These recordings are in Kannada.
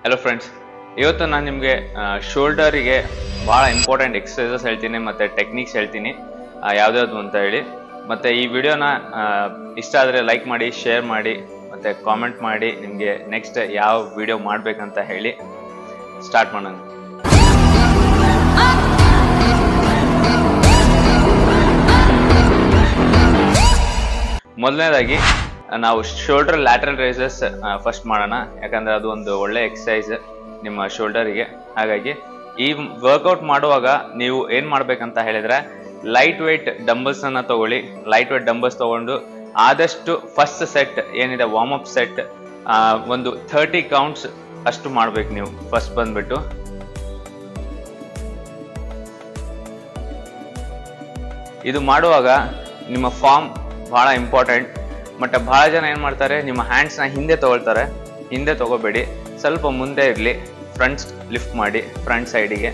ಹಲೋ ಫ್ರೆಂಡ್ಸ್ ಇವತ್ತು ನಾನು ನಿಮಗೆ ಶೋಲ್ಡರಿಗೆ ಭಾಳ ಇಂಪಾರ್ಟೆಂಟ್ ಎಕ್ಸಸೈಸಸ್ ಹೇಳ್ತೀನಿ ಮತ್ತು ಟೆಕ್ನಿಕ್ಸ್ ಹೇಳ್ತೀನಿ ಯಾವ್ದ್ಯಾವ್ದು ಅಂತ ಹೇಳಿ ಮತ್ತು ಈ ವಿಡಿಯೋನ ಇಷ್ಟ ಆದರೆ ಲೈಕ್ ಮಾಡಿ ಶೇರ್ ಮಾಡಿ ಮತ್ತು ಕಾಮೆಂಟ್ ಮಾಡಿ ನಿಮಗೆ ನೆಕ್ಸ್ಟ್ ಯಾವ ವಿಡಿಯೋ ಮಾಡಬೇಕಂತ ಹೇಳಿ ಸ್ಟಾರ್ಟ್ ಮಾಡೋಣ ಮೊದಲನೇದಾಗಿ ನಾವು ಶೋಲ್ಡರ್ ಲ್ಯಾಟ್ರಲ್ ರೈಸಸ್ ಫಸ್ಟ್ ಮಾಡೋಣ ಯಾಕಂದ್ರೆ ಅದು ಒಂದು ಒಳ್ಳೆ ಎಕ್ಸಸೈಸ್ ನಿಮ್ಮ ಶೋಲ್ಡರಿಗೆ ಹಾಗಾಗಿ ಈ ವರ್ಕೌಟ್ ಮಾಡುವಾಗ ನೀವು ಏನ್ ಮಾಡ್ಬೇಕಂತ ಹೇಳಿದ್ರೆ ಲೈಟ್ ವೆಯ್ಟ್ ಡಂಬಲ್ಸ್ ಅನ್ನ ತಗೊಳ್ಳಿ ಲೈಟ್ ವೆಯ್ಟ್ ಡಂಬಲ್ಸ್ ತಗೊಂಡು ಆದಷ್ಟು ಫಸ್ಟ್ ಸೆಟ್ ಏನಿದೆ ವಾರ್ಮ್ ಅಪ್ ಸೆಟ್ ಒಂದು ಥರ್ಟಿ ಕೌಂಟ್ಸ್ ಅಷ್ಟು ಮಾಡ್ಬೇಕು ನೀವು ಫಸ್ಟ್ ಬಂದ್ಬಿಟ್ಟು ಇದು ಮಾಡುವಾಗ ನಿಮ್ಮ ಫಾರ್ಮ್ ಬಹಳ ಇಂಪಾರ್ಟೆಂಟ್ ಮತ್ತೆ ಬಹಳ ಜನ ಏನ್ ಮಾಡ್ತಾರೆ ನಿಮ್ಮ ಹ್ಯಾಂಡ್ಸ್ನ ಹಿಂದೆ ತಗೊಳ್ತಾರೆ ಹಿಂದೆ ತಗೋಬೇಡಿ ಸ್ವಲ್ಪ ಮುಂದೆ ಇರಲಿ ಫ್ರಂಟ್ ಲಿಫ್ಟ್ ಮಾಡಿ ಫ್ರಂಟ್ ಸೈಡಿಗೆ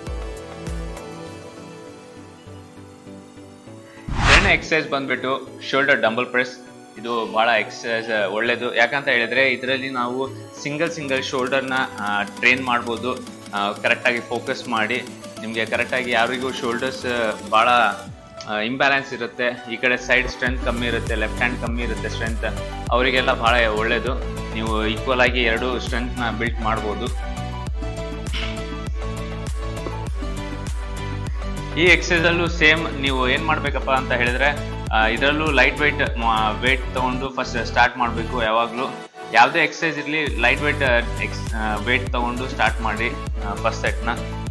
ಎರಡನೇ ಎಕ್ಸಸೈಸ್ ಬಂದ್ಬಿಟ್ಟು ಶೋಲ್ಡರ್ ಡಂಬಲ್ ಪ್ರೆಸ್ ಇದು ಬಹಳ ಎಕ್ಸಸೈಸ್ ಒಳ್ಳೇದು ಯಾಕಂತ ಹೇಳಿದ್ರೆ ಇದರಲ್ಲಿ ನಾವು ಸಿಂಗಲ್ ಸಿಂಗಲ್ ಶೋಲ್ಡರ್ನ ಟ್ರೈನ್ ಮಾಡ್ಬೋದು ಕರೆಕ್ಟಾಗಿ ಫೋಕಸ್ ಮಾಡಿ ನಿಮಗೆ ಕರೆಕ್ಟಾಗಿ ಯಾರಿಗೂ ಶೋಲ್ಡರ್ಸ್ ಭಾಳ ಇಂಬ್ಯಾಲೆನ್ಸ್ ಇರುತ್ತೆ ಈ ಕಡೆ ಸೈಡ್ ಸ್ಟ್ರೆಂತ್ ಕಮ್ಮಿ ಇರುತ್ತೆ ಲೆಫ್ಟ್ ಹ್ಯಾಂಡ್ ಕಮ್ಮಿ ಇರುತ್ತೆ ಸ್ಟ್ರೆಂತ್ ಅವರಿಗೆಲ್ಲ ಬಹಳ ಒಳ್ಳೇದು ನೀವು ಈಕ್ವಲ್ ಆಗಿ ಎರಡು ಸ್ಟ್ರೆಂತ್ನ ಬಿಲ್ಟ್ ಮಾಡ್ಬೋದು ಈ ಎಕ್ಸಸೈಸ್ ಅಲ್ಲೂ ಸೇಮ್ ನೀವು ಏನ್ ಮಾಡ್ಬೇಕಪ್ಪ ಅಂತ ಹೇಳಿದ್ರೆ ಇದರಲ್ಲೂ ಲೈಟ್ ವೆಯ್ಟ್ ವೇಟ್ ತಗೊಂಡು ಫಸ್ಟ್ ಸ್ಟಾರ್ಟ್ ಮಾಡಬೇಕು ಯಾವಾಗಲೂ ಯಾವುದೇ ಎಕ್ಸಸೈಸ್ ಇರಲಿ ಲೈಟ್ ವೆಯ್ಟ್ ಎಕ್ಸ್ ವೇಟ್ ತಗೊಂಡು ಸ್ಟಾರ್ಟ್ ಮಾಡಿ ಫಸ್ಟ್ ಸೆಟ್ನ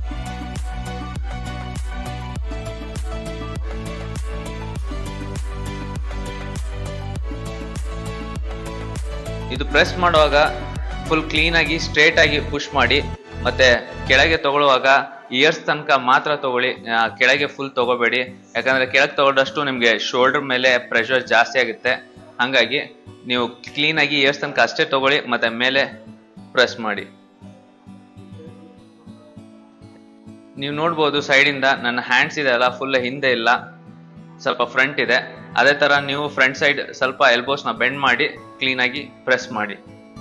ಇದು ಪ್ರೆಸ್ ಮಾಡುವಾಗ ಫುಲ್ ಕ್ಲೀನ್ ಆಗಿ ಸ್ಟ್ರೇಟ್ ಆಗಿ ಪುಷ್ ಮಾಡಿ ಮತ್ತೆ ಕೆಳಗೆ ತಗೊಳ್ಳುವಾಗ ಇಯರ್ಸ್ ತನಕ ಮಾತ್ರ ತಗೊಳ್ಳಿ ಕೆಳಗೆ ಫುಲ್ ತಗೋಬೇಡಿ ಯಾಕಂದ್ರೆ ಕೆಳಗೆ ತಗೊಂಡಷ್ಟು ನಿಮ್ಗೆ ಶೋಲ್ಡರ್ ಮೇಲೆ ಪ್ರೆಷರ್ ಜಾಸ್ತಿ ಆಗುತ್ತೆ ಹಂಗಾಗಿ ನೀವು ಕ್ಲೀನ್ ಆಗಿ ಇಯರ್ಸ್ ತನಕ ಅಷ್ಟೇ ತಗೊಳ್ಳಿ ಮತ್ತೆ ಮೇಲೆ ಪ್ರೆಸ್ ಮಾಡಿ ನೀವು ನೋಡ್ಬೋದು ಸೈಡಿಂದ ನನ್ನ ಹ್ಯಾಂಡ್ಸ್ ಇದೆ ಅಲ್ಲ ಫುಲ್ ಹಿಂದೆ ಇಲ್ಲ ಸ್ವಲ್ಪ ಫ್ರಂಟ್ ಇದೆ ಅದೇ ತರ ನೀವು ಫ್ರಂಟ್ ಸೈಡ್ ಸ್ವಲ್ಪ ಎಲ್ಬೋಸ್ನ ಬೆಂಡ್ ಮಾಡಿ ಕ್ಲೀನ್ ಆಗಿ ಪ್ರೆಸ್ ಮಾಡಿ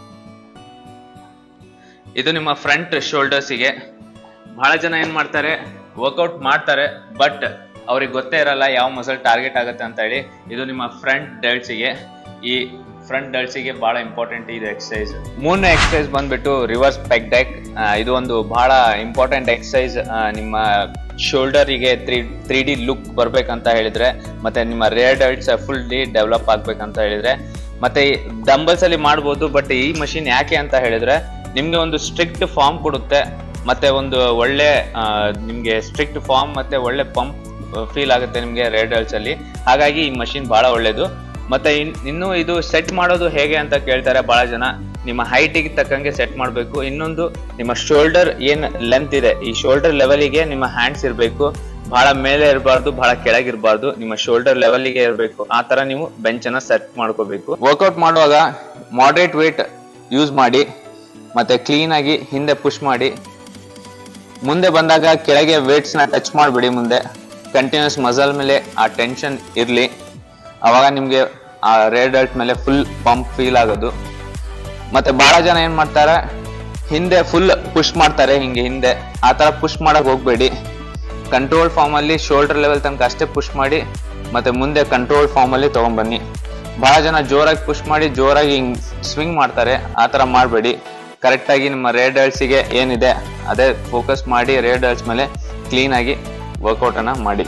ಇದು ನಿಮ್ಮ ಫ್ರಂಟ್ ಶೋಲ್ಡರ್ಸಿಗೆ ಬಹಳ ಜನ ಏನ್ ಮಾಡ್ತಾರೆ ವರ್ಕೌಟ್ ಮಾಡ್ತಾರೆ ಬಟ್ ಅವ್ರಿಗೆ ಗೊತ್ತೇ ಇರಲ್ಲ ಯಾವ ಮಸಲ್ ಟಾರ್ಗೆಟ್ ಆಗುತ್ತೆ ಅಂತ ಹೇಳಿ ಇದು ನಿಮ್ಮ ಫ್ರಂಟ್ ಡಲ್ಸಿಗೆ ಈ ಫ್ರಂಟ್ ಡಲ್ಸಿಗೆ ಬಹಳ ಇಂಪಾರ್ಟೆಂಟ್ ಇದು ಎಕ್ಸಸೈಸ್ ಮೂರನೇ ಎಕ್ಸಸೈಸ್ ಬಂದ್ಬಿಟ್ಟು ರಿವರ್ಸ್ ಪೆಗ್ ಡೆಕ್ ಇದು ಒಂದು ಬಹಳ ಇಂಪಾರ್ಟೆಂಟ್ ಎಕ್ಸಸೈಸ್ ನಿಮ್ಮ ಶೋಲ್ಡರಿಗೆ ತ್ರೀ ತ್ರೀ ಡಿ ಲುಕ್ ಬರ್ಬೇಕಂತ ಹೇಳಿದ್ರೆ ಮತ್ತೆ ನಿಮ್ಮ rear delts fully develop ಆಗ್ಬೇಕಂತ ಹೇಳಿದ್ರೆ ಮತ್ತೆ ಡಂಬಲ್ಸ್ ಅಲ್ಲಿ ಮಾಡ್ಬೋದು ಬಟ್ ಈ ಮಷಿನ್ ಯಾಕೆ ಅಂತ ಹೇಳಿದ್ರೆ ನಿಮ್ಗೆ ಒಂದು ಸ್ಟ್ರಿಕ್ಟ್ ಫಾರ್ಮ್ ಕೊಡುತ್ತೆ ಮತ್ತೆ ಒಂದು ಒಳ್ಳೆ ನಿಮ್ಗೆ ಸ್ಟ್ರಿಕ್ಟ್ ಫಾರ್ಮ್ ಮತ್ತೆ ಒಳ್ಳೆ ಪಂಪ್ ಫೀಲ್ ಆಗುತ್ತೆ ನಿಮ್ಗೆ ರೇಡಲ್ಸ್ ಅಲ್ಲಿ ಹಾಗಾಗಿ ಈ ಮಷಿನ್ ಬಹಳ ಒಳ್ಳೇದು ಮತ್ತೆ ಇನ್ನು ಇದು ಸೆಟ್ ಮಾಡೋದು ಹೇಗೆ ಅಂತ ಕೇಳ್ತಾರೆ ಬಹಳ ಜನ ನಿಮ್ಮ ಹೈಟಿಗೆ ತಕ್ಕಂಗೆ ಸೆಟ್ ಮಾಡಬೇಕು ಇನ್ನೊಂದು ನಿಮ್ಮ ಶೋಲ್ಡರ್ ಏನ್ ಲೆಂತ್ ಇದೆ ಈ ಶೋಲ್ಡರ್ ಲೆವೆಲಿಗೆ ನಿಮ್ಮ ಹ್ಯಾಂಡ್ಸ್ ಇರಬೇಕು ಬಹಳ ಮೇಲೆ ಇರಬಾರ್ದು ಬಹಳ ಕೆಳಗಿರಬಾರ್ದು ನಿಮ್ಮ ಶೋಲ್ಡರ್ ಲೆವೆಲ್ಗೆ ಇರಬೇಕು ಆ ತರ ನೀವು ಬೆಂಚ್ ಅನ್ನ ಸೆಟ್ ಮಾಡ್ಕೋಬೇಕು ವರ್ಕೌಟ್ ಮಾಡುವಾಗ ಮಾಡ್ರೇಟ್ ವೇಟ್ ಯೂಸ್ ಮಾಡಿ ಮತ್ತೆ ಕ್ಲೀನ್ ಆಗಿ ಹಿಂದೆ ಪುಷ್ ಮಾಡಿ ಮುಂದೆ ಬಂದಾಗ ಕೆಳಗೆ ವೇಟ್ಸ್ ನ ಟಚ್ ಮಾಡಬೇಡಿ ಮುಂದೆ ಕಂಟಿನ್ಯೂಸ್ ಮಸಲ್ ಮೇಲೆ ಆ ಟೆನ್ಷನ್ ಇರ್ಲಿ ಅವಾಗ ನಿಮ್ಗೆ ಆ ರೇಡ್ ಅಲ್ಟ್ ಮೇಲೆ ಫುಲ್ ಪಂಪ್ ಫೀಲ್ ಆಗೋದು ಮತ್ತೆ ಬಹಳ ಜನ ಏನ್ ಮಾಡ್ತಾರೆ ಹಿಂದೆ ಫುಲ್ ಪುಷ್ ಮಾಡ್ತಾರೆ ಹಿಂಗೆ ಹಿಂದೆ ಆ ತರ ಪುಷ್ ಮಾಡಕ್ ಹೋಗ್ಬೇಡಿ ಕಂಟ್ರೋಲ್ ಫಾರ್ಮ್ ಅಲ್ಲಿ ಶೋಲ್ಡರ್ ಲೆವೆಲ್ ತನಕ ಅಷ್ಟೇ ಪುಷ್ ಮಾಡಿ ಮತ್ತೆ ಮುಂದೆ ಕಂಟ್ರೋಲ್ ಫಾರ್ಮ್ ಅಲ್ಲಿ ತಗೊಂಡ್ಬನ್ನಿ ಬಹಳ ಜನ ಜೋರಾಗಿ ಪುಷ್ ಮಾಡಿ ಜೋರಾಗಿ ಹಿಂಗ್ ಸ್ವಿಂಗ್ ಮಾಡ್ತಾರೆ ಆ ತರ ಮಾಡಬೇಡಿ ಕರೆಕ್ಟ್ ಆಗಿ ನಿಮ್ಮ ರೇಡ್ ಗೆ ಏನಿದೆ ಅದೇ ಫೋಕಸ್ ಮಾಡಿ ರೇಡ್ ಡಲ್ಸ್ ಮೇಲೆ ಕ್ಲೀನ್ ಆಗಿ ವರ್ಕೌಟ್ ಅನ್ನ ಮಾಡಿ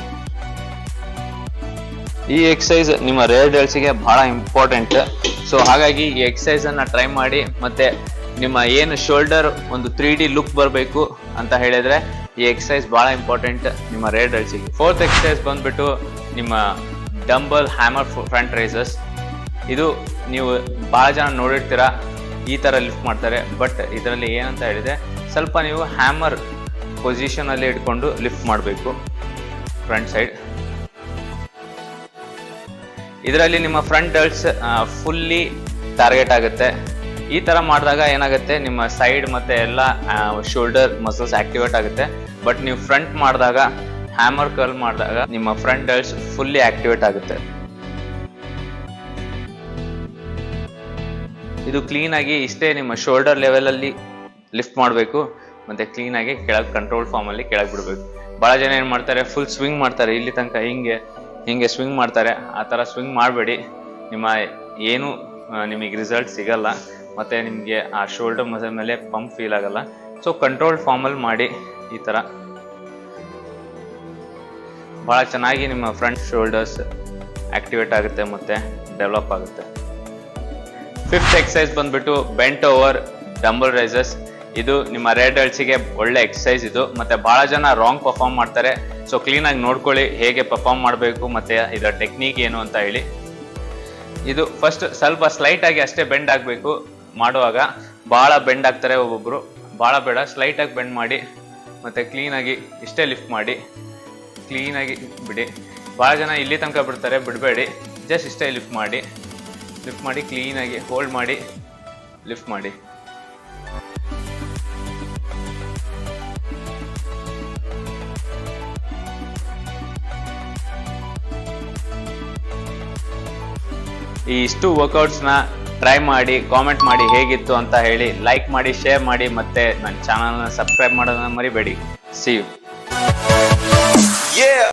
ಈ ಎಕ್ಸಸೈಸ್ ನಿಮ್ಮ ರೇರ್ ಗೆ ಬಹಳ ಇಂಪಾರ್ಟೆಂಟ್ ಸೊ ಹಾಗಾಗಿ ಈ ಎಕ್ಸಸೈಸ್ ಅನ್ನ ಟ್ರೈ ಮಾಡಿ ಮತ್ತೆ ನಿಮ್ಮ ಏನು ಶೋಲ್ಡರ್ ಒಂದು ತ್ರೀ ಡಿ ಲುಕ್ ಬರಬೇಕು ಅಂತ ಹೇಳಿದ್ರೆ ಈ ಎಕ್ಸಸೈಸ್ ಬಹಳ ಇಂಪಾರ್ಟೆಂಟ್ ನಿಮ್ಮ ರೇರ್ ಗೆ ಫೋರ್ತ್ ಎಕ್ಸಸೈಸ್ ಬಂದ್ಬಿಟ್ಟು ನಿಮ್ಮ ಡಂಬಲ್ ಹ್ಯಾಮರ್ ಫ್ರಂಟ್ ರೈಸಸ್ ಇದು ನೀವು ಬಹಳ ಜನ ನೋಡಿರ್ತೀರಾ ಈ ತರ ಲಿಫ್ಟ್ ಮಾಡ್ತಾರೆ ಬಟ್ ಇದರಲ್ಲಿ ಏನಂತ ಹೇಳಿದ್ರೆ ಸ್ವಲ್ಪ ನೀವು ಹ್ಯಾಮರ್ ಪೊಸಿಷನ್ ಅಲ್ಲಿ ಇಟ್ಕೊಂಡು ಲಿಫ್ಟ್ ಮಾಡಬೇಕು ಫ್ರಂಟ್ ಸೈಡ್ ಇದರಲ್ಲಿ ನಿಮ್ಮ ಫ್ರಂಟ್ ಡಲ್ಸ್ ಫುಲ್ಲಿ ಟಾರ್ಗೆಟ್ ಆಗುತ್ತೆ ಈ ತರ ಮಾಡಿದಾಗ ಏನಾಗುತ್ತೆ ನಿಮ್ಮ ಸೈಡ್ ಮತ್ತೆ ಎಲ್ಲ ಶೋಲ್ಡರ್ ಮಸಲ್ಸ್ ಆಕ್ಟಿವೇಟ್ ಆಗುತ್ತೆ ಬಟ್ ನೀವು ಫ್ರಂಟ್ ಮಾಡಿದಾಗ ಹ್ಯಾಮರ್ ಕರ್ಲ್ ಮಾಡಿದಾಗ ನಿಮ್ಮ ಫ್ರಂಟ್ ಡಲ್ಸ್ ಫುಲ್ಲಿ ಆಕ್ಟಿವೇಟ್ ಆಗುತ್ತೆ ಇದು ಕ್ಲೀನ್ ಆಗಿ ಇಷ್ಟೇ ನಿಮ್ಮ ಶೋಲ್ಡರ್ ಲೆವೆಲ್ ಅಲ್ಲಿ ಲಿಫ್ಟ್ ಮಾಡಬೇಕು ಮತ್ತೆ ಕ್ಲೀನಾಗಿ ಕೆಳಗೆ ಕಂಟ್ರೋಲ್ ಫಾರ್ಮಲ್ಲಿ ಕೆಳಗೆ ಬಿಡಬೇಕು ಭಾಳ ಜನ ಏನು ಮಾಡ್ತಾರೆ ಫುಲ್ ಸ್ವಿಂಗ್ ಮಾಡ್ತಾರೆ ಇಲ್ಲಿ ತನಕ ಹಿಂಗೆ ಹಿಂಗೆ ಸ್ವಿಂಗ್ ಮಾಡ್ತಾರೆ ಆ ಥರ ಸ್ವಿಂಗ್ ಮಾಡಬೇಡಿ ನಿಮ್ಮ ಏನು ನಿಮಗೆ ರಿಸಲ್ಟ್ ಸಿಗಲ್ಲ ಮತ್ತೆ ನಿಮಗೆ ಆ ಶೋಲ್ಡರ್ ಮಸಲ್ ಮೇಲೆ ಪಂಪ್ ಫೀಲ್ ಆಗಲ್ಲ ಸೊ ಕಂಟ್ರೋಲ್ ಫಾರ್ಮಲ್ಲಿ ಮಾಡಿ ಈ ಥರ ಭಾಳ ಚೆನ್ನಾಗಿ ನಿಮ್ಮ ಫ್ರಂಟ್ ಶೋಲ್ಡರ್ಸ್ ಆಕ್ಟಿವೇಟ್ ಆಗುತ್ತೆ ಮತ್ತೆ ಡೆವಲಪ್ ಆಗುತ್ತೆ ಫಿಫ್ತ್ ಎಕ್ಸಸೈಸ್ ಬಂದ್ಬಿಟ್ಟು ಬೆಂಟ್ ಓವರ್ ಡಂಬಲ್ ರೈಸಸ್ ಇದು ನಿಮ್ಮ ರೇಡ್ ಗೆ ಒಳ್ಳೆ ಎಕ್ಸಸೈಸ್ ಇದು ಮತ್ತೆ ಬಹಳ ಜನ ರಾಂಗ್ ಪರ್ಫಾರ್ಮ್ ಮಾಡ್ತಾರೆ ಸೊ ಕ್ಲೀನ್ ಆಗಿ ನೋಡ್ಕೊಳ್ಳಿ ಹೇಗೆ ಪರ್ಫಾರ್ಮ್ ಮಾಡಬೇಕು ಮತ್ತೆ ಇದರ ಟೆಕ್ನಿಕ್ ಏನು ಅಂತ ಹೇಳಿ ಇದು ಫಸ್ಟ್ ಸ್ವಲ್ಪ ಸ್ಲೈಟ್ ಆಗಿ ಅಷ್ಟೇ ಬೆಂಡ್ ಆಗಬೇಕು ಮಾಡುವಾಗ ಭಾಳ ಬೆಂಡ್ ಆಗ್ತಾರೆ ಒಬ್ಬೊಬ್ರು ಭಾಳ ಬೇಡ ಸ್ಲೈಟ್ ಆಗಿ ಬೆಂಡ್ ಮಾಡಿ ಮತ್ತೆ ಕ್ಲೀನ್ ಆಗಿ ಇಷ್ಟೇ ಲಿಫ್ಟ್ ಮಾಡಿ ಕ್ಲೀನ್ ಆಗಿ ಬಿಡಿ ಭಾಳ ಜನ ಇಲ್ಲಿ ತನಕ ಬಿಡ್ತಾರೆ ಬಿಡಬೇಡಿ ಜಸ್ಟ್ ಇಷ್ಟೇ ಲಿಫ್ಟ್ ಮಾಡಿ ಲಿಫ್ಟ್ ಮಾಡಿ ಕ್ಲೀನಾಗಿ ಹೋಲ್ಡ್ ಮಾಡಿ ಲಿಫ್ಟ್ ಮಾಡಿ ಈ ಇಷ್ಟು ವರ್ಕೌಟ್ಸ್ನ ಟ್ರೈ ಮಾಡಿ ಕಾಮೆಂಟ್ ಮಾಡಿ ಹೇಗಿತ್ತು ಅಂತ ಹೇಳಿ ಲೈಕ್ ಮಾಡಿ ಶೇರ್ ಮಾಡಿ ಮತ್ತೆ ನನ್ನ ಚಾನಲ್ನ ಸಬ್ಸ್ಕ್ರೈಬ್ ಮಾಡೋದನ್ನ ಮರಿಬೇಡಿ ಸಿ ಯು Yeah.